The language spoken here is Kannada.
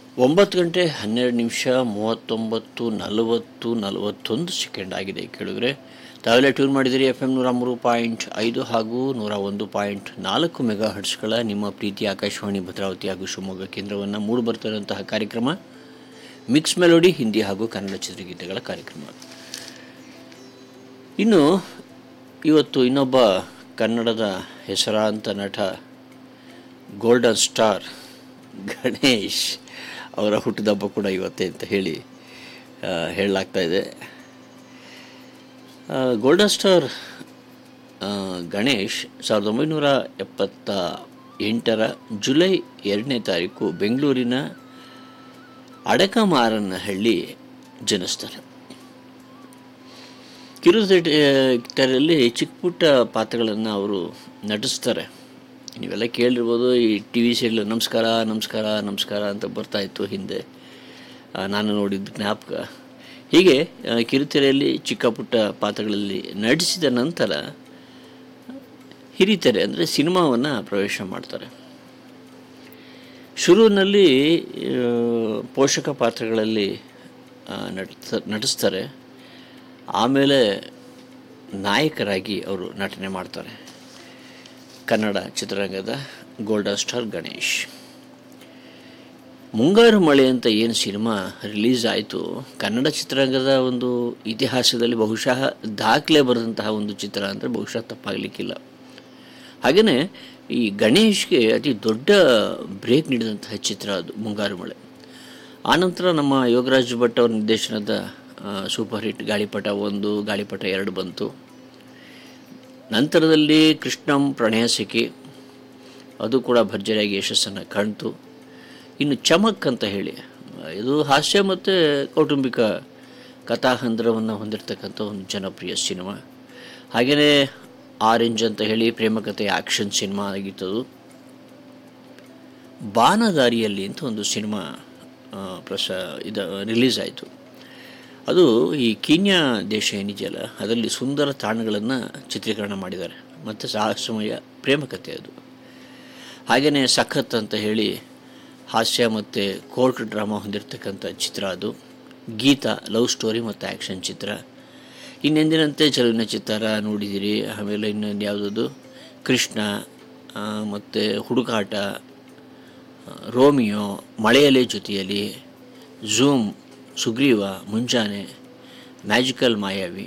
ಒಂಬತ್ತು ಗಂಟೆ ಹನ್ನೆರಡು ನಿಮಿಷ ಮೂವತ್ತೊಂಬತ್ತು ನಲವತ್ತು ನಲವತ್ತೊಂದು ಸೆಕೆಂಡ್ ಆಗಿದೆ ಕೇಳಿದ್ರೆ ತಾವೆಲ್ಲ ಟ್ಯೂನ್ ಮಾಡಿದಿರಿ ಎಫ್ ಎಮ್ ನೂರ ಮೂರು ಪಾಯಿಂಟ್ ಐದು ಹಾಗೂ ನೂರ ಒಂದು ಪಾಯಿಂಟ್ ನಾಲ್ಕು ಮೆಗಾ ಹರ್ಟ್ಸ್ಗಳ ನಿಮ್ಮ ಪ್ರೀತಿ ಆಕಾಶವಾಣಿ ಭದ್ರಾವತಿ ಹಾಗೂ ಶಿವಮೊಗ್ಗ ಕೇಂದ್ರವನ್ನು ಮೂಡಿ ಬರ್ತಿರುವಂತಹ ಕಾರ್ಯಕ್ರಮ ಮಿಕ್ಸ್ ಮೆಲೋಡಿ ಹಿಂದಿ ಹಾಗೂ ಕನ್ನಡ ಚಿತ್ರಗೀತೆಗಳ ಕಾರ್ಯಕ್ರಮ ಇನ್ನು ಇವತ್ತು ಇನ್ನೊಬ್ಬ ಕನ್ನಡದ ಹೆಸರಾಂತ ನಟ ಗೋಲ್ಡನ್ ಸ್ಟಾರ್ ಗಣೇಶ್ ಅವರ ಹುಟ್ಟಿದಬ್ಬ ಕೂಡ ಇವತ್ತೇ ಅಂತ ಹೇಳಿ ಆ, ಹೇಳಲಾಗ್ತಾ ಇದೆ ಆ, ಗೋಲ್ಡನ್ ಸ್ಟಾರ್ ಆ, ಗಣೇಶ್ ಸಾವಿರದ ಒಂಬೈನೂರ ಎಪ್ಪತ್ತ ಎಂಟರ ಜುಲೈ ಎರಡನೇ ತಾರೀಕು ಬೆಂಗಳೂರಿನ ಅಡಕಮಾರನಹಳ್ಳಿ ಜನಿಸ್ತಾರೆ ಕಿರುತೆರೆಯಲ್ಲಿ ಚಿಕ್ಕ ಪುಟ್ಟ ಪಾತ್ರಗಳನ್ನು ಅವರು ನಟಿಸ್ತಾರೆ ನೀವೆಲ್ಲ ಕೇಳಿರ್ಬೋದು ಈ ಟಿ ವಿ ಸೀರಿಯಲ್ ನಮಸ್ಕಾರ ನಮಸ್ಕಾರ ನಮಸ್ಕಾರ ಅಂತ ಬರ್ತಾಯಿತ್ತು ಹಿಂದೆ ಆ, ನಾನು ನೋಡಿದ ಜ್ಞಾಪಕ ಹೀಗೆ ಆ, ಕಿರುತೆರೆಯಲ್ಲಿ ಚಿಕ್ಕ ಪುಟ್ಟ ಪಾತ್ರಗಳಲ್ಲಿ ನಟಿಸಿದ ನಂತರ ಹಿರಿತೆರೆ ಅಂದರೆ ಸಿನಿಮಾವನ್ನು ಪ್ರವೇಶ ಮಾಡ್ತಾರೆ ಶುರುವಿನಲ್ಲಿ ಆ, ಪೋಷಕ ಪಾತ್ರಗಳಲ್ಲಿ ಆ, ನಟಿಸ ನಟಿಸ್ತಾರೆ ಆಮೇಲೆ ನಾಯಕರಾಗಿ ಅವರು ನಟನೆ ಮಾಡ್ತಾರೆ ಕನ್ನಡ ಚಿತ್ರರಂಗದ ಗೋಲ್ಡನ್ ಸ್ಟಾರ್ ಗಣೇಶ್ ಮುಂಗಾರು ಮಳೆ ಅಂತ ಏನು ಸಿನಿಮಾ ರಿಲೀಸ್ ಆಯಿತು ಕನ್ನಡ ಚಿತ್ರರಂಗದ ಒಂದು ಇತಿಹಾಸದಲ್ಲಿ ಬಹುಶಃ ದಾಖಲೆ ಬರೆದಂತಹ ಒಂದು ಚಿತ್ರ ಅಂದರೆ ಬಹುಶಃ ತಪ್ಪಾಗಲಿಕ್ಕಿಲ್ಲ ಹಾಗೆಯೇ ಈ ಗಣೇಶ್ಗೆ ಅತಿ ದೊಡ್ಡ ಬ್ರೇಕ್ ನೀಡಿದಂತಹ ಚಿತ್ರ ಅದು ಮುಂಗಾರು ಮಳೆ ಆನಂತರ ನಮ್ಮ ಯೋಗರಾಜ್ ಭಟ್ ಅವರ ನಿರ್ದೇಶನದ ಆ, ಸೂಪರ್ ಹಿಟ್ ಗಾಳಿಪಟ ಒಂದು ಗಾಳಿಪಟ ಎರಡು ಬಂತು ನಂತರದಲ್ಲಿ ಕೃಷ್ಣಂ ಪ್ರಣಯ ಸಿಕ್ಕಿ ಅದು ಕೂಡ ಭರ್ಜರಿಯಾಗಿ ಯಶಸ್ಸನ್ನು ಕಾಣ್ತು ಇನ್ನು ಚಮಕ್ ಅಂತ ಹೇಳಿ ಇದು ಹಾಸ್ಯ ಮತ್ತು ಕೌಟುಂಬಿಕ ಕಥಾಹಂದ್ರವನ್ನು ಹೊಂದಿರತಕ್ಕಂಥ ಒಂದು ಜನಪ್ರಿಯ ಸಿನಿಮಾ ಹಾಗೆಯೇ ಆರೆಂಜ್ ಅಂತ ಹೇಳಿ ಪ್ರೇಮಕಥೆಯ ಆ್ಯಕ್ಷನ್ ಸಿನಿಮಾ ಆಗಿತ್ತದು ಬಾನದಾರಿಯಲ್ಲಿ ಅಂತ ಒಂದು ಸಿನಿಮಾ ಆ, ಪ್ರಸ ಇದು ರಿಲೀಸ್ ಆಯಿತು ಅದು ಈ ಕೀನ್ಯಾ ದೇಶ ಏನಿದೆಯಲ್ಲ ಅದರಲ್ಲಿ ಸುಂದರ ತಾಣಗಳನ್ನು ಚಿತ್ರೀಕರಣ ಮಾಡಿದ್ದಾರೆ ಮತ್ತು ಸಾಹಸಮಯ ಪ್ರೇಮಕಥೆ ಅದು ಹಾಗೆಯೇ ಸಖತ್ ಅಂತ ಹೇಳಿ ಹಾಸ್ಯ ಮತ್ತು ಕೋರ್ಟ್ ಡ್ರಾಮಾ ಹೊಂದಿರತಕ್ಕಂಥ ಚಿತ್ರ ಅದು ಗೀತಾ ಲವ್ ಸ್ಟೋರಿ ಮತ್ತು ಆ್ಯಕ್ಷನ್ ಚಿತ್ರ ಇನ್ನೆಂದಿನಂತೆ ಚಲನಚಿತ್ರ ನೋಡಿದ್ದೀರಿ ಆಮೇಲೆ ಇನ್ನೊಂದು ಯಾವುದದು ಕೃಷ್ಣ ಮತ್ತು ಹುಡುಕಾಟ ಆ, ರೋಮಿಯೋ ಮಳೆಯಲೆ ಜೊತೆಯಲ್ಲಿ ಝೂಮ್ ಸುಗ್ರೀವ ಮುಂಜಾನೆ ಮ್ಯಾಜಿಕಲ್ ಮಾಯಾವಿ